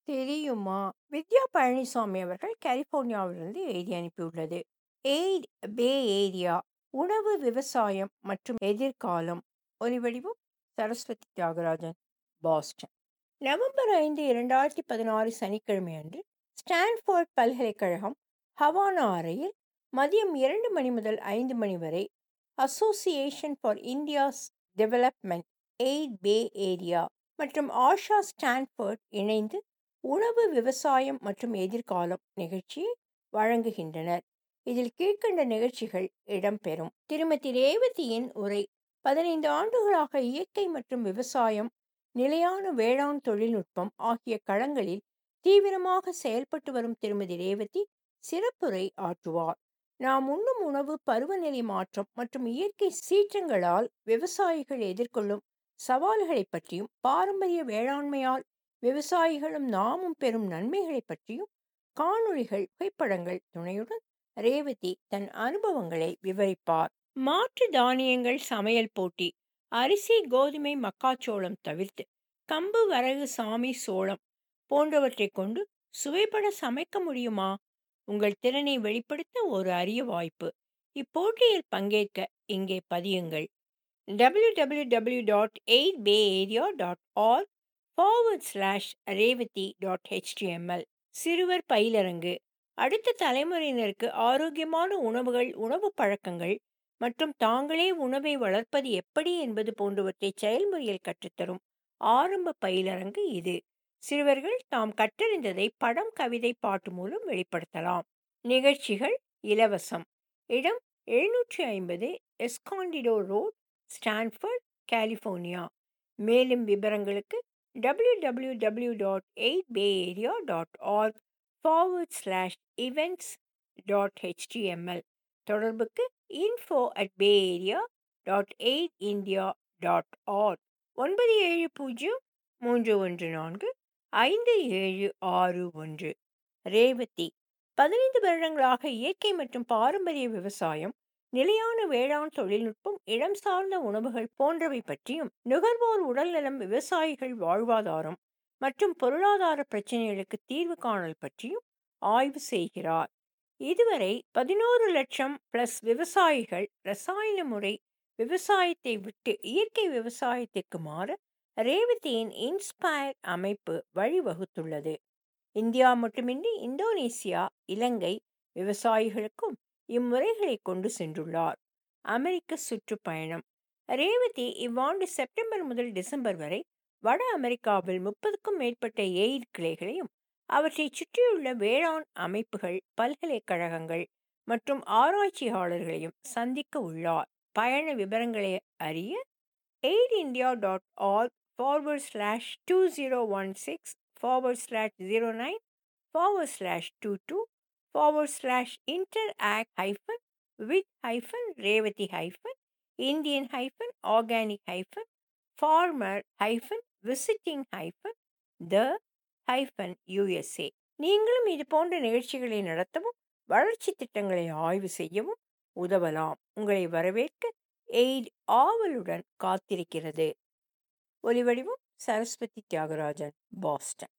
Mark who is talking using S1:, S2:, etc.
S1: தெரியுமா? வித்யா பழனிசாமி அவர்கள் கலிபோர்னியாவிலிருந்து எழுதி அனுப்பியுள்ளது. எய்ட் பே ஏரியா உணவு, விவசாயம் மற்றும் எதிர்காலம் ஒலிவடிவம் சரஸ்வதி தியாகராஜன், பாஸ்டன். நவம்பர் ஐந்து, இரண்டாயிரத்து பதினாறு சனிக்கிழமை அன்று ஸ்டான்போர்ட் பல்கலைக்கழகம் ஹவானா அறையில் மதியம் இரண்டு மணி முதல் ஐந்து மணி வரை association for India's development aid bay area மற்றும் ஆஷா ஸ்டான்போர்ட் இணைந்து உணவு, விவசாயம் மற்றும் எதிர்காலம் நிகழ்ச்சியை வழங்குகின்றனர். இதில் கீழ்க்கண்ட நிகழ்ச்சிகள் இடம்பெறும். திருமதி ரேவதியின் உரை பதினைந்து ஆண்டுகளாக இயற்கை மற்றும் விவசாயம், நிலையான வேளாண் தொழில்நுட்பம் ஆகிய களங்களில் தீவிரமாக செயல்பட்டு வரும் திருமதி ரேவதி சிறப்புரை ஆற்றுவார். நாம் உண்ணும் உணவு, பருவநிலை மாற்றம் மற்றும் இயற்கை சீற்றங்களால் விவசாயிகள் எதிர்கொள்ளும் சவால்களைப் பற்றியும், பாரம்பரிய வேளாண்மையால் விவசாயிகளும் நாமும் பெறும் நன்மைகளைப் பற்றியும் காணொளிகள், புகைப்படங்கள் துணையுடன் ரேவதி தன் அனுபவங்களை விவரிப்பார். மாற்று தானியங்கள் சமையல் போட்டி அரிசி, கோதுமை, மக்காச்சோளம் தவிர்த்து கம்பு, வரகு, சாமை, சோளம் போன்றவற்றைக் கொண்டு சுவைபட சமைக்க முடியுமா? உங்கள் திறனை வெளிப்படுத்த ஒரு அரிய வாய்ப்பு. இப்போட்டியில் பங்கேற்க இங்கே பதியுங்கள். W W W dot aid bay area dot org forward slash Revathi dot HTML சிறுவர் பயிலரங்கு அடுத்த தலைமுறையினருக்கு ஆரோக்கியமான உணவுகள், உணவு பழக்கங்கள் மற்றும் தாங்களே உணவை வளர்ப்பது எப்படி என்பது போன்றவற்றை செயல்முறையில் கற்றுத்தரும் ஆரம்ப பயிலரங்கு இது. சிறுவர்கள் தாம் கற்றறிந்ததை படம், கவிதை, பாட்டு மூலம் வெளிப்படுத்தலாம். நிகழ்ச்சிகள் இலவசம். இடம் எழுநூற்று ஐம்பது எஸ்காண்டிடோ ரோட், ஸ்டான்போர்ட், கலிபோர்னியா. மேலும் விபரங்களுக்கு W W W dot aid bay area dot org forward slash events dot HTML தொடர்புக்கு info at bay area dot aid India dot org ஒன்பது ஏழு பூஜ்ஜியம் மூன்று ஒன்று நான்கு ஐந்து ஏழு ஆறு ஒன்று ரேவதி பதினைந்து வருடங்களாக இயற்கை மற்றும் பாரம்பரிய விவசாயம், நிலையான வேளாண் தொழில்நுட்பம், இடம் சார்ந்த உணவுகள் போன்றவை பற்றியும், நுகர்வோர் உடல்நலம், விவசாயிகள் வாழ்வாதாரம் மற்றும் பொருளாதார பிரச்சினைகளுக்கு தீர்வு காணல் பற்றியும் ஆய்வு செய்கிறார். இதுவரை பதினோரு லட்சம் பிளஸ் விவசாயிகள் ரசாயன முறை விவசாயத்தை விட்டு இயற்கை விவசாயத்திற்கு மாற ரேவதியின் இன்ஸ்பயர் அமைப்பு வழிவகுத்துள்ளது. இந்தியா மட்டுமின்றி இந்தோனேசியா, இலங்கை விவசாயிகளுக்கும் இம்முறைகளை கொண்டு சென்றுள்ளார். அமெரிக்க சுற்றுப்பயணம் ரேவதி இவ்வாண்டு செப்டம்பர் முதல் டிசம்பர் வரை வட அமெரிக்காவில் முப்பதுக்கும் மேற்பட்ட எய்ட் கிளைகளையும், அவற்றைச் சுற்றியுள்ள வேளாண் அமைப்புகள், பல்கலைக்கழகங்கள் மற்றும் ஆராய்ச்சியாளர்களையும் சந்திக்க உள்ளார். பயண விபரங்களை அறிய aid India dot org forward slash two zero one six forward slash zero nine forward slash two two forward slash interact hyphen with hyphen Revathi hyphen Indian hyphen organic hyphen farmer hyphen visiting hyphen the hyphen USA நீங்களும் இது போன்ற நிகழ்ச்சிகளை நடத்தவும், வளர்ச்சி திட்டங்களை ஆய்வு செய்யவும் உதவலாம். உங்களை வரவேற்க எய்ட் ஆவலுடன் காத்திருக்கிறது. ஒலிவடிவம் சரஸ்வதி தியாகராஜன், பாஸ்டன்.